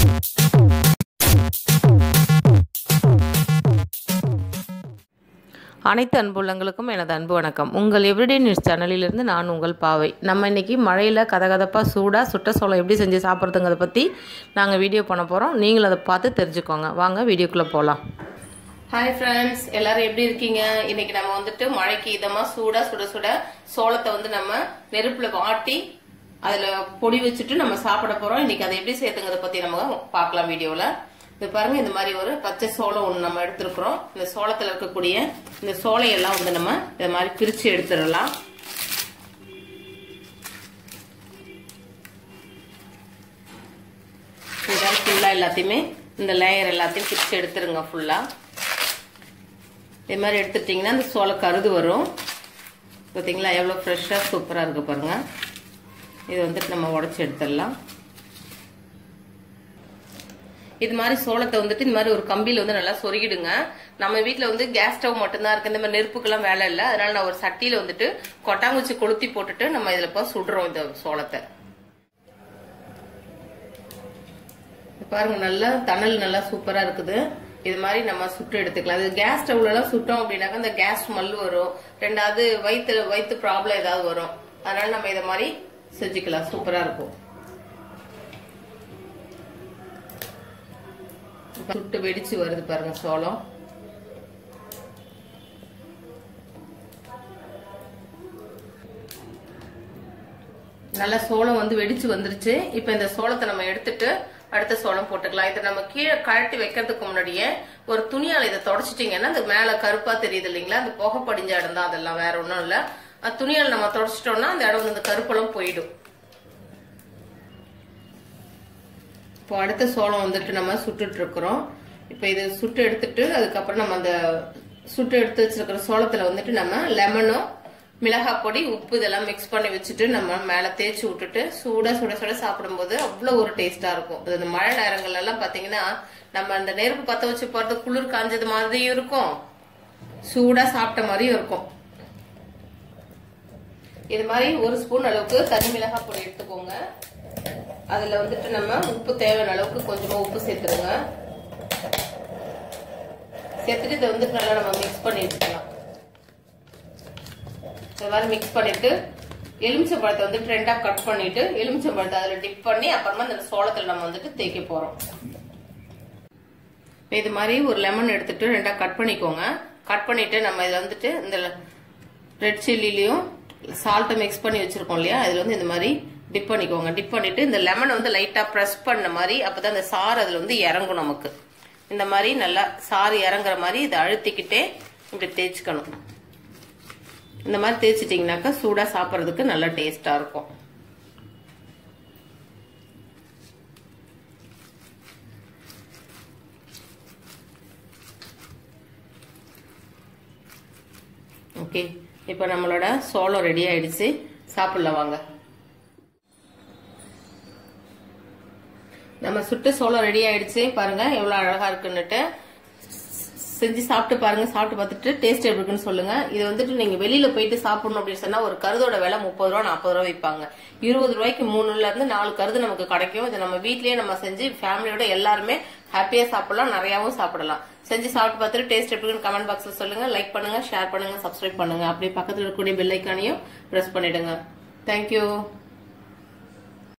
அனைத்து அன்புள்ளங்களுக்கும் எனது அன்பு வணக்கம் உங்கள் எவ்ரிடே நியூஸ் சேனலிலிருந்து நான் உங்கள் பாவை நம்ம இன்னைக்கு மழையில் கதகதப்பாக சூடாக சுட்ட சோளம் எப்படி செஞ்சு சாப்பிட்றதுங்கிறத பற்றி நாங்கள் வீடியோ பண்ண போகிறோம் நீங்களும் அதை பார்த்து தெரிஞ்சுக்கோங்க வாங்க வீடியோக்குள்ளே போகலாம் ஹாய் ஃப்ரெண்ட்ஸ் எல்லாரும் எப்படி இருக்கீங்க இன்னைக்கு நம்ம வந்துட்டு மழைக்கு இதமா சூடா சுட சுட சோளத்தை வந்து நம்ம நெருப்புல வாட்டி அதுல பொடி வச்சுட்டு நம்ம சாப்பிட போறோம் இன்னைக்கு அதை எப்படி சேர்த்துங்கிறத பத்தி நம்ம பார்க்கலாம் வீடியோல இது பாருங்க இந்த மாதிரி ஒரு பச்சை சோளம் ஒன்று நம்ம எடுத்திருக்கிறோம் இந்த சோளத்துல இருக்கக்கூடிய இந்த சோளையெல்லாம் வந்து நம்ம இந்த மாதிரி பிரிச்சு எடுத்துடலாம் இதான் ஃபுல்லா எல்லாத்தையுமே இந்த லேயர் எல்லாத்தையும் பிரிச்சு எடுத்துருங்க ஃபுல்லா இதே மாதிரி எடுத்துட்டிங்கன்னா இந்த சோள கருது வரும் பார்த்தீங்களா எவ்வளோ ஃப்ரெஷ்ஷாக சூப்பராக இருக்கு பாருங்க இது வந்துட்டு நம்ம உடச்சி எடுத்துடலாம் இது மாதிரி சோளத்தை வந்துட்டு இந்த மாதிரி ஒரு கம்பியில வந்து நல்லா சொருகிடுங்க நம்ம வீட்டில் வந்து கேஸ் ஸ்டவ் மட்டும்தான் இருக்கு இந்த மாதிரி நெருப்புக்கெல்லாம் வேலை இல்லை அதனால நான் ஒரு சட்டியில வந்துட்டு கொட்டாங்குச்சி கொளுத்தி போட்டுட்டு நம்ம இதில் இப்போ சுடுறோம் இந்த சோளத்தை பாருங்க நல்லா தணல் நல்லா சூப்பரா இருக்குது இது மாதிரி நம்ம சுட்டு எடுத்துக்கலாம் அது கேஸ் ஸ்டவ்ல எல்லாம் சுட்டோம் அப்படின்னாக்கா இந்த கேஸ் ஸ்மெல் வரும் ரெண்டாவது வயிற்று வயிற்று ப்ராப்ளம் ஏதாவது வரும் அதனால நம்ம இதை மாதிரி செஞ்சுக்கலாம் சூப்பரா இருக்கும் சுட்டு வெடிச்சு வருது பாருங்க சோளம் நல்லா சோளம் வந்து வெடிச்சு வந்துருச்சு இப்ப இந்த சோளத்தை நம்ம எடுத்துட்டு அடுத்த சோளம் போட்டுக்கலாம் இதை நம்ம கீழே கழட்டி வைக்கிறதுக்கு முன்னாடியே ஒரு துணியால இதை தொடச்சிட்டீங்கன்னா அந்த மேல கருப்பா தெரியுது இல்லைங்களா அந்த புகை படிஞ்ச இடம் தான் அதெல்லாம் வேற ஒன்றும் இல்ல அது துணியால நம்ம தொடச்சிட்டோம்னா அந்த இடம் வந்து இந்த கருப்பெல்லாம் போயிடும் இப்போ அடுத்த சோளம் வந்துட்டு நம்ம சுட்டுட்டு இருக்கிறோம் இப்போ இது சுட்டு எடுத்துட்டு அதுக்கப்புறம் நம்ம அந்த சுட்டு எடுத்து வச்சிருக்கிற சோளத்துல வந்துட்டு நம்ம லெமனும் மிளகாய் பொடி உப்பு இதெல்லாம் மிக்ஸ் பண்ணி வச்சுட்டு நம்ம மேல தேய்ச்சி விட்டுட்டு சூடா சுட சுட சாப்பிடும்போது அவ்வளவு ஒரு டேஸ்டா இருக்கும் அது இந்த மழை நேரங்கள்ல எல்லாம் பாத்தீங்கன்னா நம்ம அந்த நெருப்பு பத்த வச்சு போறது குளிர் காஞ்சது மாதிரியும் இருக்கும் சூடா சாப்பிட்ட மாதிரியும் இருக்கும் இது மாதிரி ஒரு ஸ்பூன் அளவுக்கு தனி மிளகாய் பொடி எடுத்துக்கோங்க அதுல வந்துட்டு நம்ம உப்பு தேவையான அளவுக்கு கொஞ்சமா உப்பு சேர்த்துருங்க சேர்த்துட்டு இதை வந்துட்டு நல்லா நம்ம மிக்ஸ் பண்ணி வச்சுக்கலாம் இந்த மாதிரி மிக்ஸ் பண்ணிட்டு எலுமிச்சை பழத்தை வந்துட்டு ரெண்டா கட் பண்ணிட்டு எலுமிச்சை பழத்தை அதுல டிப் பண்ணி அப்புறமா இந்த சோளத்துல நம்ம வந்துட்டு தேய்க்க போறோம் இது மாதிரி ஒரு லெமன் எடுத்துட்டு ரெண்டா கட் பண்ணிக்கோங்க கட் பண்ணிட்டு நம்ம இதுல வந்துட்டு இந்த ரெட் சில்லிலையும் சால்ட்டை மிக்ஸ் பண்ணி வச்சிருக்கோம் இல்லையா இதுல வந்து இந்த மாதிரி டிப் பண்ணிக்கோங்க டிப் பண்ணிட்டு இந்த லெமன் வந்து லைட்டா ப்ரெஸ் பண்ண மாதிரி அப்பதான் அந்த சாறு அதுல வந்து இறங்கும் நமக்கு இந்த மாதிரி நல்லா சாறு இறங்குற மாதிரி இதை அழுத்திக்கிட்டே இப்படி தேய்ச்சிக்கணும் இந்த மாதிரி தேய்ச்சிட்டிங்கனாக்கா சூடாக சாப்பிட்றதுக்கு நல்லா டேஸ்டாக இருக்கும் ஓகே இப்போ நம்மளோட சோளம் ரெடி ஆயிடுச்சு சாப்பிடலாம் வாங்க நம்ம சுட்டு சோளம் ரெடி ஆயிடுச்சு பாருங்க எவ்வளவு அழகா இருக்குன்னுட்டு செஞ்சு சாப்பிட்டு பாருங்க சாப்பிட்டு பார்த்துட்டு டேஸ்ட் எப்படி இருக்குன்னு சொல்லுங்க இது வந்துட்டு நீங்க வெளியில போயிட்டு சாப்பிடணும் அப்படின்னு சொன்னா ஒரு கருதோட விலை முப்பது ரூபா நாற்பது ரூபா விற்பாங்க இருபது ரூபாய்க்கு மூணுல இருந்து நாலு கருது நமக்கு கிடைக்கும் இதை நம்ம வீட்லயே நம்ம செஞ்சு ஃபேமிலியோட எல்லாருமே ஹாப்பியா சாப்பிடலாம் நிறையாவும் சாப்பிடலாம் செஞ்சு சாப்பிட்டு பார்த்துட்டு டேஸ்ட் எப்படி இருக்குன்னு கமெண்ட் பாக்ஸ்ல சொல்லுங்க லைக் பண்ணுங்க ஷேர் பண்ணுங்க சப்ஸ்கிரைப் பண்ணுங்க அப்படியே பக்கத்துல இருக்கக்கூடிய பெல் ஐக்கானையும் பிரஸ் பண்ணிடுங்க தேங்க்யூ